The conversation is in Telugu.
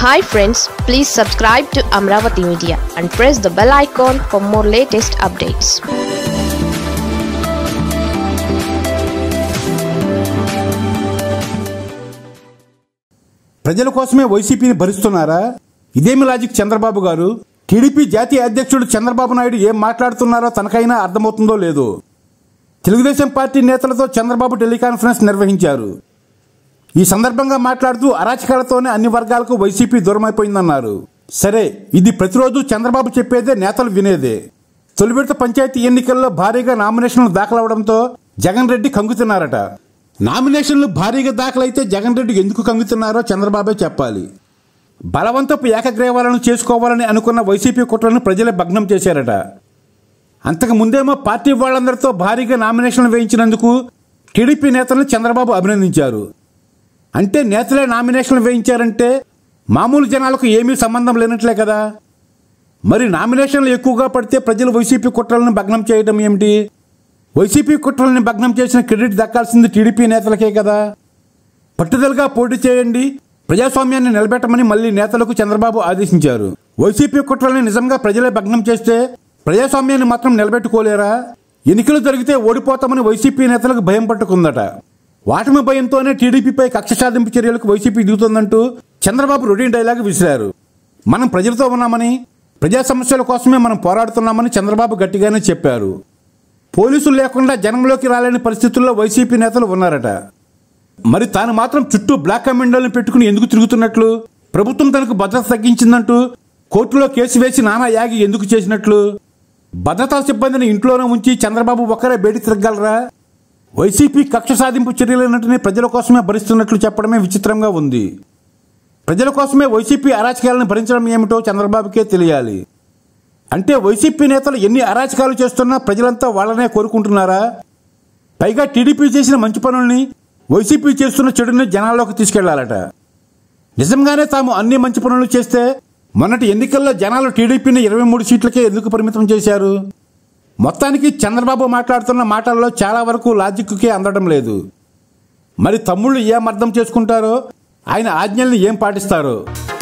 hi friends please subscribe to Amaravati media and press the bell icon for more latest updates ప్రజల కోసమే వైసీపీని భరిస్తున్నారా ఇదేమి లాజిక్ చంద్రబాబు గారు టీడీపీ జాతీయ అధ్యక్షుడు చంద్రబాబు నాయుడు ఏం మాట్లాడుతున్నారో తనకైనా అర్థమవుతుందో లేదో తెలుగుదేశం పార్టీ నేతలతో చంద్రబాబు టెలికాన్ఫరెన్స్ నిర్వహించారు ఈ సందర్భంగా మాట్లాడుతూ అరాచకాలతోనే అన్ని వర్గాలకు వైసీపీ దూరమైపోయిందన్నారు సరే ఇది ప్రతిరోజు చంద్రబాబు చెప్పేదే నేతలు వినేదే తొలి విడత పంచాయతీ ఎన్నికల్లో భారీగా నామినేషన్లు దాఖలవడంతో జగన్ రెడ్డి కంగుతున్నారట నామినేషన్లు భారీగా దాఖలైతే జగన్ రెడ్డి ఎందుకు కంగుతున్నారో చంద్రబాబే చెప్పాలి బలవంతపు ఏకగ్రీవాలను చేసుకోవాలని అనుకున్న వైసీపీ కుట్రను ప్రజలే భగ్నం చేశారట అంతకు ముందేమో పార్టీ వాళ్ళందరితో భారీగా నామినేషన్లు వేయించినందుకు టీడీపీ నేతలను చంద్రబాబు అభినందించారు అంటే నేతలే నామినేషన్లు వేయించారంటే మామూలు జనాలకు ఏమీ సంబంధం లేనట్లే కదా మరి నామినేషన్లు ఎక్కువగా పడితే ప్రజలు వైసీపీ కుట్రలను భగ్నం చేయడం ఏమిటి వైసీపీ కుట్రల్ని భగ్నం చేసిన క్రెడిట్ దక్కాల్సింది టీడీపీ నేతలకే కదా పట్టుదలగా పోటీ చేయండి ప్రజాస్వామ్యాన్ని నిలబెట్టమని మళ్లీ నేతలకు చంద్రబాబు ఆదేశించారు వైసీపీ కుట్రల్ని నిజంగా ప్రజలే భగ్నం చేస్తే ప్రజాస్వామ్యాన్ని మాత్రం నిలబెట్టుకోలేరా ఎన్నికలు జరిగితే ఓడిపోతామని వైసీపీ నేతలకు భయం పట్టుకుందట వాటమి భయంతోనే టీడీపీపై కక్ష సాధింపు చర్యలకు వైసీపీ దిగుతుందంటూ చంద్రబాబు రొటీన్ డైలాగ్ విసిరారు మనం ప్రజలతో ఉన్నామని ప్రజా సమస్యల కోసమే మనం పోరాడుతున్నామని చంద్రబాబు గట్టిగానే చెప్పారు పోలీసులు లేకుండా జనంలోకి రాలేని పరిస్థితుల్లో వైసీపీ నేతలు ఉన్నారట మరి తాను మాత్రం చుట్టూ బ్లాక్ కమాండోలను పెట్టుకుని ఎందుకు తిరుగుతున్నట్లు ప్రభుత్వం తనకు భద్రత తగ్గించిందంటూ కోర్టులో కేసు వేసి నానా యాగి ఎందుకు చేసినట్లు భద్రతా సిబ్బందిని ఇంట్లోనే ఉంచి చంద్రబాబు ఒక్కరే బయట తిరగలరా వైసీపీ కక్ష సాధింపు చర్యలన్నింటినీ ప్రజల కోసమే భరిస్తున్నట్లు చెప్పడమే విచిత్రంగా ఉంది ప్రజల కోసమే వైసీపీ అరాచకాలను భరించడం ఏమిటో చంద్రబాబుకే తెలియాలి అంటే వైసీపీ నేతలు ఎన్ని అరాచకాలు చేస్తున్నా ప్రజలంతా వాళ్ళనే కోరుకుంటున్నారా పైగా టీడీపీ చేసిన మంచి పనుల్ని వైసీపీ చేస్తున్న చెడుని జనాల్లోకి తీసుకెళ్లాలట నిజంగానే తాము అన్ని మంచి పనులు చేస్తే మొన్నటి ఎన్నికల్లో జనాలు టీడీపీని ఇరవై మూడు సీట్లకే ఎందుకు పరిమితం చేశారు మొత్తానికి చంద్రబాబు మాట్లాడుతున్న మాటల్లో చాలా వరకు లాజిక్కే అందడం లేదు మరి తమ్ముళ్ళు ఏం అర్థం చేసుకుంటారో ఆయన ఆజ్ఞల్ని ఏం పాటిస్తారో